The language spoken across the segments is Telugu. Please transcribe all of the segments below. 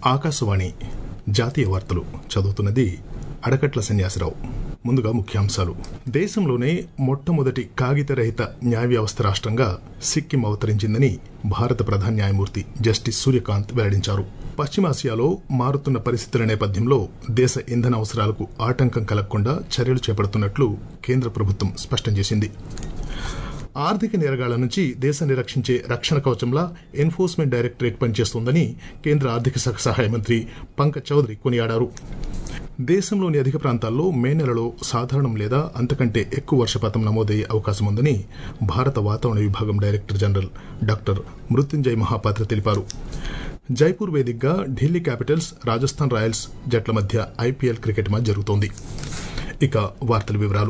ఆకాశవాణి జాతీయ వార్తలు చదువుతున్నది అడకట్ల సన్యాసిరావు ముందుగా ముఖ్యాంశాలు దేశంలోనే మొట్టమొదటి కాగితరహిత న్యాయ వ్యవస్థ రాష్ట్రంగా సిక్కిం అవతరించిందని భారత ప్రధాన న్యాయమూర్తి జస్టిస్ సూర్యకాంత్ వెల్లడించారు పశ్చిమాసియాలో మారుతున్న పరిస్థితుల నేపథ్యంలో దేశ ఇంధన అవసరాలకు ఆటంకం కలగకుండా చర్యలు చేపడుతున్నట్లు కేంద్ర ప్రభుత్వం స్పష్టం చేసింది ఆర్థిక నేరగాళ్ల నుంచి దేశాన్ని రక్షించే రక్షణ కవచంలా ఎన్ఫోర్స్మెంట్ డైరెక్టరేట్ పనిచేస్తోందని కేంద్ర ఆర్థిక శాఖ సహాయ మంత్రి పంకజ్ చౌదరి కొనియాడారు దేశంలోని అధిక ప్రాంతాల్లో మే నెలలో సాధారణం లేదా అంతకంటే ఎక్కువ వర్షపాతం నమోదయ్యే అవకాశం ఉందని భారత వాతావరణ విభాగం director general doctor Mrityunjay Mohapatra తెలిపారు జైపూర్ వేదికగా ఢిల్లీ క్యాపిటల్స్ రాజస్థాన్ రాయల్స్ జట్ల మధ్య ఐపీఎల్ క్రికెట్ మ్యాచ్ జరుగుతోంది ఇక వార్తల వివరాలు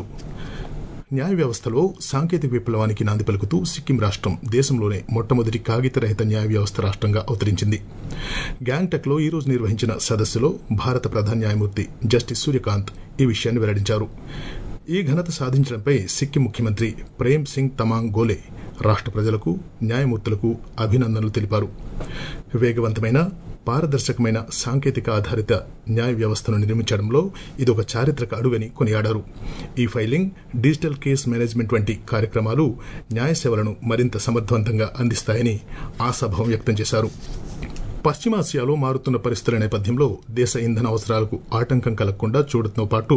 న్యాయ వ్యవస్థలో సాంకేతిక విప్లవానికి నాంది పలుకుతూ సిక్కిం రాష్ట్రం దేశంలోనే మొట్టమొదటి కాగితరహిత న్యాయ వ్యవస్థ రాష్ట్రంగా అవతరించింది గ్యాంగ్టక్ లో ఈ రోజు నిర్వహించిన సదస్సులో భారత ప్రధాన న్యాయమూర్తి జస్టిస్ సూర్యకాంత్ ఈ విషయాన్ని వెల్లడించారు ఈ ఘనత సాధించడంపై సిక్కిం ముఖ్యమంత్రి ప్రేమ్ సింగ్ తమాంగ్ గోలే రాష్ట్ర ప్రజలకు న్యాయమూర్తులకు అభినందనలు తెలిపారు వేగవంతమైన పారదర్శకమైన సాంకేతిక ఆధారిత న్యాయ వ్యవస్థను నిర్మించడంలో ఇదొక చారిత్రక అడుగని కొనియాడారు ఈ ఫైలింగ్ డిజిటల్ కేస్ మేనేజ్మెంట్ వంటి కార్యక్రమాలు న్యాయ సేవలను మరింత సమర్థవంతంగా అందిస్తాయని ఆశాభావం వ్యక్తం చేశారు పశ్చిమాసియాలో మారుతున్న పరిస్థితుల నేపథ్యంలో దేశ ఇంధన అవసరాలకు ఆటంకం కలగకుండా చూడటంతో పాటు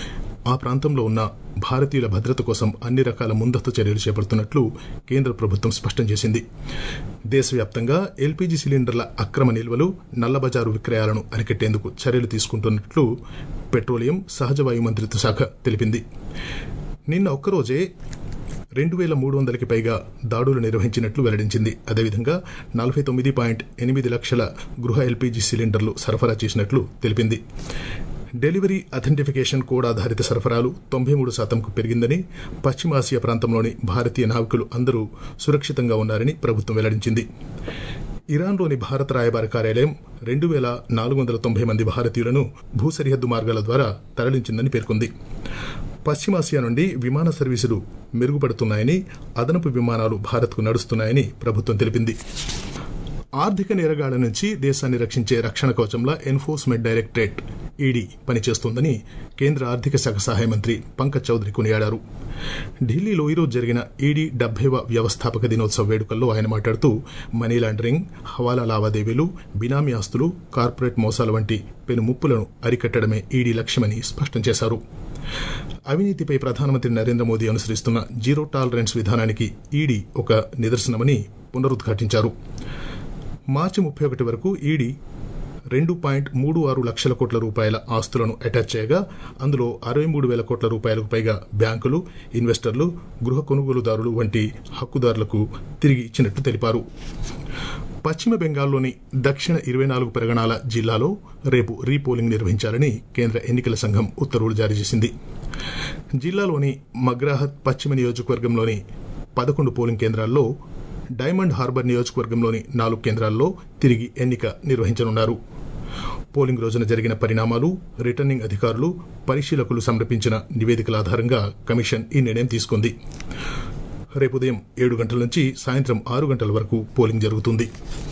ఆ ప్రాంతంలో ఉన్న భారతీయుల భద్రత కోసం అన్ని రకాల ముందస్తు చర్యలు చేపడుతున్నట్లు కేంద్ర ప్రభుత్వం స్పష్టం చేసింది దేశవ్యాప్తంగా ఎల్పీజీ సిలిండర్ల అక్రమ నిల్వలు నల్లబజారు విక్రయాలను అరికట్టేందుకు చర్యలు తీసుకుంటున్నట్లు పెట్రోలియం సహజవాయు మంత్రిత్వ శాఖ తెలిపింది నిన్న ఒక్కరోజే రెండు వేల మూడు వందలకి పైగా దాడులు నిర్వహించినట్లు వెల్లడించింది అదేవిధంగా నలభై తొమ్మిది పాయింట్ ఎనిమిది లక్షల గృహ ఎల్పీజీ సిలిండర్లు సరఫరా చేసినట్లు తెలిపింది డెలివరీ అథెంటిఫికేషన్ కోడ్ ఆధారిత సరఫరాలు తొంభై మూడు శాతంకు పెరిగిందని పశ్చిమాసియా ప్రాంతంలోని భారతీయ నావికులు అందరూ సురక్షితంగా ఉన్నారని ప్రభుత్వం వెల్లడించింది ఇరాన్లోని భారత రాయబార కార్యాలయం రెండు వేల నాలుగు వందల తొంభై మంది భారతీయులను భూ సరిహద్దు మార్గాల ద్వారా తరలించిందని పేర్కొంది పశ్చిమాసియా నుండి విమాన సర్వీసులు మెరుగుపడుతున్నాయని అదనపు విమానాలు భారత్కు నడుస్తున్నాయని ప్రభుత్వం తెలిపింది ఆర్థిక నేరగాళ్ల నుంచి దేశాన్ని రక్షించే రక్షణ కవచంలా ఎన్ఫోర్స్మెంట్ డైరెక్టరేట్ ఈడీ పనిచేస్తోందని కేంద్ర ఆర్థిక శాఖ సహాయ మంత్రి పంకజ్ చౌదరి కొనియాడారు ఢిల్లీలో ఈరోజు జరిగిన ఈడీ డెబ్బైవ వ్యవస్థాపక దినోత్సవ వేడుకల్లో ఆయన మాట్లాడుతూ మనీ లాండరింగ్ హవాలా లావాదేవీలు బినామీ ఆస్తులు కార్పొరేట్ మోసాల వంటి పెను ముప్పులను అరికట్టడమే ఈడీ లక్ష్యమని స్పష్టం చేశారు అవినీతిపై ప్రధానమంత్రి నరేంద్ర మోదీ అనుసరిస్తున్న జీరో టాలరెన్స్ విధానానికి ఈడీ ఒక నిదర్శనమని పునరుద్ఘాటించారు మార్చి ముప్పై ఒకటి వరకు ఈడీ రెండు పాయింట్ మూడు ఆరు లక్షల కోట్ల రూపాయల ఆస్తులను అటాచ్ చేయగా అందులో అరవై మూడు వేల కోట్ల రూపాయలకు పైగా బ్యాంకులు ఇన్వెస్టర్లు గృహ కొనుగోలుదారులు వంటి హక్కుదారులకు తిరిగి ఇచ్చినట్టు తెలిపారు పశ్చిమ బెంగాల్లోని దక్షిణ ఇరవై నాలుగు పెరగణాల జిల్లాలో రేపు రీపోలింగ్ నిర్వహించాలని కేంద్ర ఎన్నికల సంఘం ఉత్తర్వులు జారీ చేసింది జిల్లాలోని మగ్రాహత్ పశ్చిమ నియోజకవర్గంలోని పదకొండు పోలింగ్ కేంద్రాల్లో డైమండ్ హార్బర్ నియోజకవర్గంలోని నాలుగు కేంద్రాల్లో తిరిగి ఎన్నిక నిర్వహించనున్నారు పోలింగ్ రోజున జరిగిన పరిణామాలు రిటర్నింగ్ అధికారులు పరిశీలకులు సమర్పించిన నివేదికల ఆధారంగా కమిషన్ ఈ నిర్ణయం తీసుకుంది రేపు ఉదయం ఏడు గంటల నుంచి సాయంత్రం ఆరు గంటల వరకు పోలింగ్ జరుగుతుంది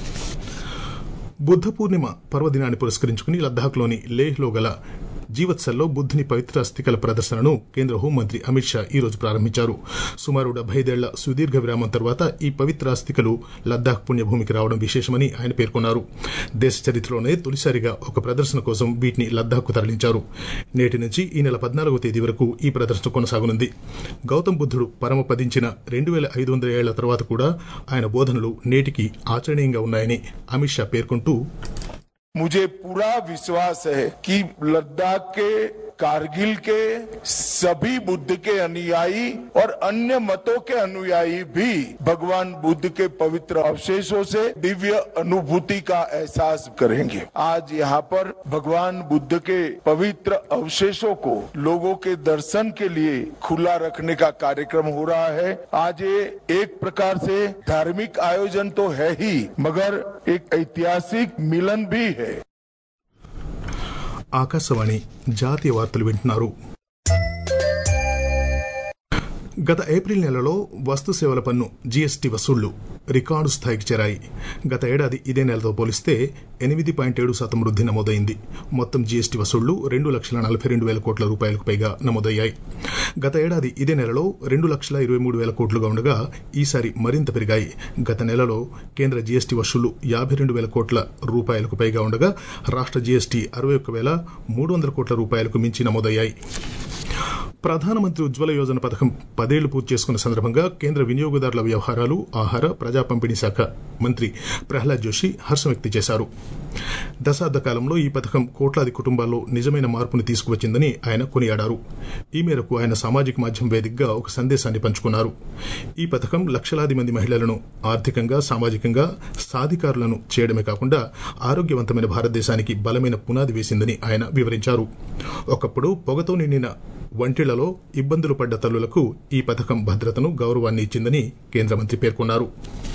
బుద్ధ పూర్ణిమ పర్వదినాన్ని పురస్కరించుకుని లద్దాఖ్లోని లేహ్లో గల జీవత్సల్లో బుద్ధుని పవిత్ర అస్థికల ప్రదర్శనను కేంద్ర హోంమంత్రి అమిత్ షా ఈ రోజు ప్రారంభించారు సుమారు డెబ్బైదేళ్ల సుదీర్ఘ విరామం తర్వాత ఈ పవిత్ర అస్థికలు లద్దాఖ్ పుణ్యభూమికి రావడం విశేషమని ఆయన పేర్కొన్నారు దేశ చరిత్రలోనే తొలిసారిగా ఒక ప్రదర్శన కోసం వీటిని లద్దాఖ్కు తరలించారు నేటి నుంచి ఈ నెల పద్నాలుగవ తేదీ వరకు ఈ ప్రదర్శన కొనసాగనుంది గౌతమ్ బుద్ధుడు పరమపదించిన రెండు వేల ఐదు వందల ఏళ్ల తర్వాత కూడా ఆయన బోధనలు నేటికి ఆచరణీయంగా ఉన్నాయని అమిత్ షా పేర్కొంటూ मुझे पूरा विश्वास है कि लद्दाख के कारगिल के सभी बुद्ध के अनुयायी और अन्य मतों के अनुयायी भी भगवान बुद्ध के पवित्र अवशेषों से दिव्य अनुभूति का एहसास करेंगे आज यहाँ पर भगवान बुद्ध के पवित्र अवशेषों को लोगों के दर्शन के लिए खुला रखने का कार्यक्रम हो रहा है आज ये एक प्रकार से धार्मिक आयोजन तो है ही मगर एक ऐतिहासिक मिलन भी है ఆకాశవాణి జాతీయ వార్తలు వింటున్నారు గత ఏప్రిల్ నెలలో వస్తు సేవల పన్ను జీఎస్టీ వసూళ్లు రికార్డు స్థాయికి చేరాయి గత ఏడాది ఇదే నెలతో పోలిస్తే ఎనిమిది పాయింట్ ఏడు శాతం వృద్ధి నమోదైంది మొత్తం జీఎస్టీ వసూళ్లు రెండు లక్షల నలభై రెండు వేల కోట్ల రూపాయలకు పైగా నమోదయ్యాయి గత ఏడాది ఇదే నెలలో రెండు లక్షల ఇరవై మూడు వేల కోట్లుగా ఉండగా ఈసారి మరింత పెరిగాయి గత నెలలో కేంద్ర జీఎస్టీ వసూళ్లు యాభై రెండు వేల కోట్ల రూపాయలకు పైగా ఉండగా రాష్ట్ర జీఎస్టీ అరవై ఒక్క వేల మూడు వందల కోట్ల రూపాయలకు మించి నమోదయ్యాయి ప్రధానమంత్రి ఉజ్వల యోజన పథకం పదేళ్లు పూర్తి చేసుకున్న సందర్భంగా కేంద్ర వినియోగదారుల వ్యవహారాలు ఆహార ప్రజా పంపిణీ శాఖ మంత్రి ప్రహ్లాద్ జోషి హర్షం వ్యక్తం చేశారు దశాబ్ద కాలంలో ఈ పథకం కోట్లాది కుటుంబాల్లో నిజమైన మార్పును తీసుకువచ్చిందని ఆయన కొనియాడారు ఈ మేరకు ఆయన సామాజిక మాధ్యమం వేదికగా ఒక సందేశాన్ని పంచుకున్నారు ఈ పథకం లక్షలాది మంది మహిళలను ఆర్థికంగా సామాజికంగా సాధికారులను చేయడమే కాకుండా ఆరోగ్యవంతమైన భారతదేశానికి బలమైన పునాది వేసిందని ఆయన వివరించారు ఒకప్పుడు పొగతో నిండిన వంటిళ్లలో ఇబ్బందులు పడ్డ తల్లులకు ఈ పథకం భద్రతను గౌరవాన్ని ఇచ్చిందని కేంద్ర మంత్రి పేర్కొన్నారు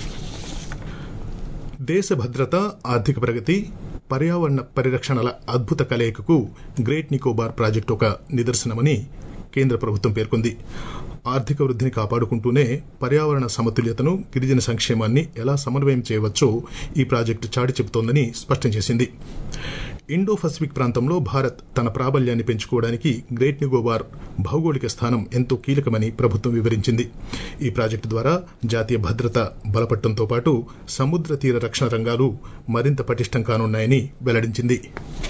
దేశ భద్రత ఆర్థిక ప్రగతి పర్యావరణ పరిరక్షణల అద్భుత కలయికకు గ్రేట్ నికోబార్ ప్రాజెక్టు ఒక నిదర్శనమని కేంద్ర ప్రభుత్వం పేర్కొంది ఆర్థిక వృద్ధిని కాపాడుకుంటూనే పర్యావరణ సమతుల్యతను గిరిజన సంక్షేమాన్ని ఎలా సమన్వయం చేయవచ్చో ఈ ప్రాజెక్టు చాటి చెబుతోందని స్పష్టం చేసింది ఇండో పసిఫిక్ ప్రాంతంలో భారత్ తన ప్రాబల్యాన్ని పెంచుకోవడానికి గ్రేట్ నికోబార్ భౌగోళిక స్థానం ఎంతో కీలకమని ప్రభుత్వం వివరించింది ఈ ప్రాజెక్టు ద్వారా జాతీయ భద్రత బలపడటంతో పాటు సముద్ర తీర రక్షణ రంగాలు మరింత పటిష్టం కానున్నాయని వెల్లడించింది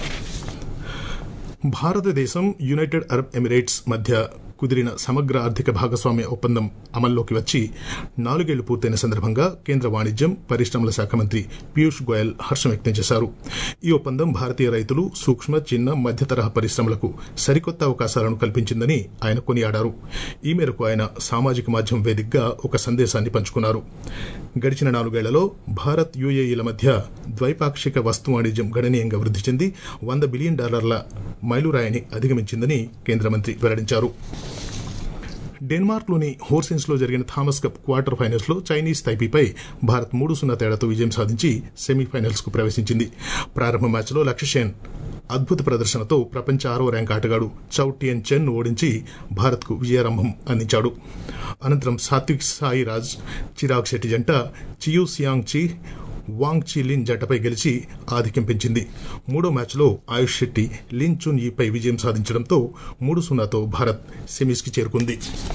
భారతదేశం యునైటెడ్ అరబ్ ఎమిరేట్స్ మధ్య కుదిరిన సమగ్ర ఆర్థిక భాగస్వామ్య ఒప్పందం అమల్లోకి వచ్చి నాలుగేళ్లు పూర్తయిన సందర్భంగా కేంద్ర వాణిజ్యం పరిశ్రమల శాఖ మంత్రి పీయూష్ గోయల్ హర్షం వ్యక్తం చేశారు ఈ ఒప్పందం భారతీయ రైతులు సూక్ష్మ చిన్న మధ్య తరహా పరిశ్రమలకు సరికొత్త అవకాశాలను కల్పించిందని ఆయన కొనియాడారు ఈ మేరకు ఆయన సామాజిక మాధ్యమం వేదికగా ఒక సందేశాన్ని పంచుకున్నారు గడిచిన నాలుగేళ్లలో భారత్ యుఏఈల మధ్య ద్వైపాక్షిక వస్తు వాణిజ్యం గణనీయంగా వృద్ధి చెంది వంద బిలియన్ డాలర్ల మైలురాయిని అధిగమించిందని కేంద్ర మంత్రి వెల్లడించారు డెన్మార్క్లోని హోర్సెన్స్ లో జరిగిన థామస్ కప్ క్వార్టర్ ఫైనల్స్ లో చైనీస్ తైపీపై భారత్ మూడు సున్నా తేడాతో విజయం సాధించి సెమీఫైనల్స్ కు ప్రవేశించింది ప్రారంభ మ్యాచ్లో లక్ష్యసేన్ అద్భుత ప్రదర్శనతో ప్రపంచ ఆరో ర్యాంక్ ఆటగాడు చౌ టియన్ చెన్ ఓడించి భారత్కు విజయారంభం అందించాడు అనంతరం సాత్విక్ సాయి రాజ్ చిరాగ్ శెట్టి జంట చియూ సియాంగ్ చి వాంగ్ చి లిన్ జట్టపై గెలిచి ఆధిక్యం పెంచింది మూడో మ్యాచ్లో ఆయుష్ శెట్టి లిన్ చున్ ఈపై విజయం సాధించడంతో మూడు సున్నాతో భారత్ సెమీస్కి చేరుకుంది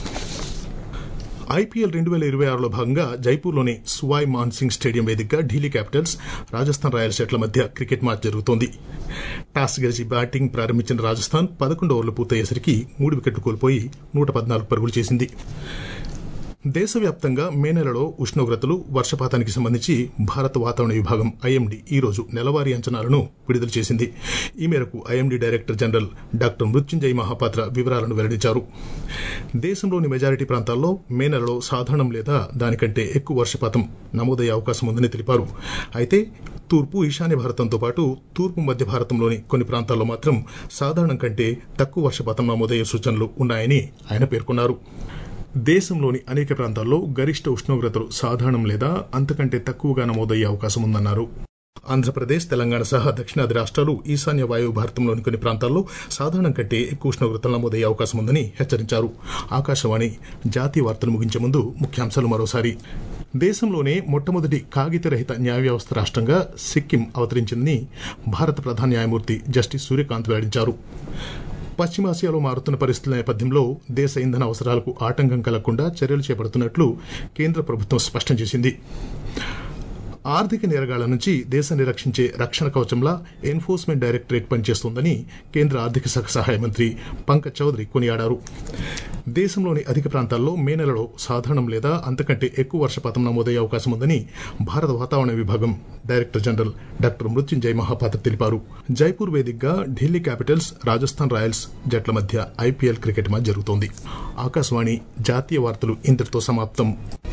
ఐపీఎల్ రెండు వేల ఇరవై ఆరులో భాగంగా జైపూర్లోని సువాయ్ మాన్ సింగ్ స్టేడియం వేదికగా ఢిల్లీ క్యాపిటల్స్ రాజస్థాన్ రాయల్స్ జట్ల మధ్య క్రికెట్ మ్యాచ్ జరుగుతోంది టాస్ గెలిచి బ్యాటింగ్ ప్రారంభించిన రాజస్థాన్ పదకొండు ఓవర్లు పూర్తయ్యేసరికి మూడు వికెట్లు కోల్పోయి నూట పద్నాలుగు పరుగులు చేసింది దేశవ్యాప్తంగా మే నెలలో ఉష్ణోగ్రతలు వర్షపాతానికి సంబంధించి భారత వాతావరణ విభాగం ఐఎండీ ఈ రోజు నెలవారీ అంచనాలను విడుదల చేసింది ఈ మేరకు IMD director general doctor Mrityunjay Mohapatra వివరాలను వెల్లడించారు దేశంలోని మెజారిటీ ప్రాంతాల్లో మే నెలలో సాధారణం లేదా దానికంటే ఎక్కువ వర్షపాతం నమోదయ్యే అవకాశం ఉందని తెలిపారు అయితే తూర్పు ఈశాన్య భారతంతో పాటు తూర్పు మధ్య భారతంలోని కొన్ని ప్రాంతాల్లో మాత్రం సాధారణం కంటే తక్కువ వర్షపాతం నమోదయ్యే సూచనలు ఉన్నాయని ఆయన పేర్కొన్నారు దేశంలోని అనేక ప్రాంతాల్లో గరిష్ట ఉష్ణోగ్రతలు సాధారణం లేదా అంతకంటే తక్కువగా నమోదయ్యే అవకాశం ఉందన్నారు ఆంధ్రప్రదేశ్ తెలంగాణ సహా దక్షిణాది రాష్ట్రాలు ఈశాన్య వాయువు భారతంలోని కొన్ని ప్రాంతాల్లో సాధారణం కంటే ఎక్కువ ఉష్ణోగ్రతలు నమోదయ్యే అవకాశం ఉందని హెచ్చరించారు ఆకాశవాణి జాతీయ వార్తలు ముగించే ముందు ముఖ్యాంశాలు మరోసారి దేశంలోనే మొట్టమొదటి కాగితరహిత న్యాయ వ్యవస్థ రాష్ట్రంగా సిక్కిం అవతరించిందని భారత ప్రధాన న్యాయమూర్తి జస్టిస్ సూర్యకాంత్ వెల్లడించారు పశ్చిమాసియాలో మారుతున్న పరిస్థితుల నేపథ్యంలో దేశ ఇంధన అవసరాలకు ఆటంకం కలగకుండా చర్యలు చేపడుతున్నట్లు కేంద్ర ప్రభుత్వం స్పష్టం చేసింది ఆర్థిక నేరగాళ్ల నుంచి దేశాన్ని రక్షించే రక్షణ కవచంలా ఎన్ఫోర్స్మెంట్ డైరెక్టరేట్ పనిచేస్తోందని కేంద్ర ఆర్థిక శాఖ సహాయ మంత్రి పంకజ్ చౌదరి కొనియాడారు దేశంలోని అధిక ప్రాంతాల్లో మే నెలలో సాధారణం లేదా అంతకంటే ఎక్కువ వర్షపాతం నమోదయ్యే అవకాశం ఉందని భారత వాతావరణ విభాగం director general doctor Mrityunjay Mohapatra తెలిపారు జైపూర్ వేదికగా ఢిల్లీ క్యాపిటల్స్ రాజస్థాన్ రాయల్స్ జట్ల మధ్య ఐపీఎల్ క్రికెట్ మ్యాచ్ జరుగుతోంది ఆకాశవాణి జాతీయ వార్తలు ఇంతటితో సమాప్తం